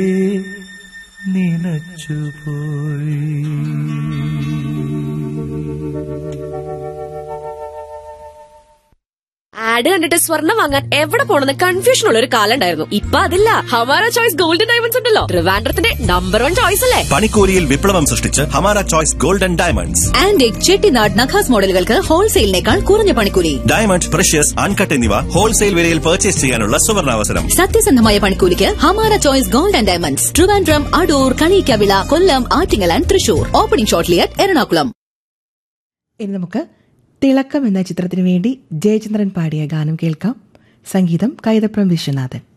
add കണ്ടിട്ട് സ്വർണ്ണം വാങ്ങാൻ എവിടെ പോണെന്ന് കൺഫ്യൂഷൻ ഉള്ള ഒരു കാലം ഉണ്ടായിരുന്നു ഇപ്പൊ അതില്ല ഹമാര ചോയ്സ് ഗോൾഡൻ ഡയമണ്ട്സ് ഉണ്ടല്ലോ ട്രിവാൻഡ്രത്തിന്റെ നമ്പർ വൺ ചോയ്സ് അല്ലേ പണിക്കൂലിയിൽ വിപ്ലവം സൃഷ്ടിച്ച് Hamara choice golden diamonds antique Chettinad Nakhas മോഡലുകൾക്ക് ഹോൾസെയിലിനേക്കാൾ കുറഞ്ഞ പണിക്കൂലി ഡയമണ്ട് പ്രഷ്യസ് അൺകട്ട് എന്നിവ ഹോൾസെയിൽ വിലയിൽ പർച്ചേസ് ചെയ്യാനുള്ള സുവർണാവസരം സത്യസന്ധമായ പണിക്കൂലിക്ക് Hamara choice gold and diamonds Trivandrum Adoor Kaliyikkavila Kollam Attingal and Thrissur opening shortly at Ernakulam ഇനി നമുക്ക് തിളക്കം എന്ന ചിത്രത്തിനു വേണ്ടി ജയചന്ദ്രൻ പാടിയ ഗാനം കേൾക്കാം സംഗീതം കൈതപ്രം വിശ്വനാഥൻ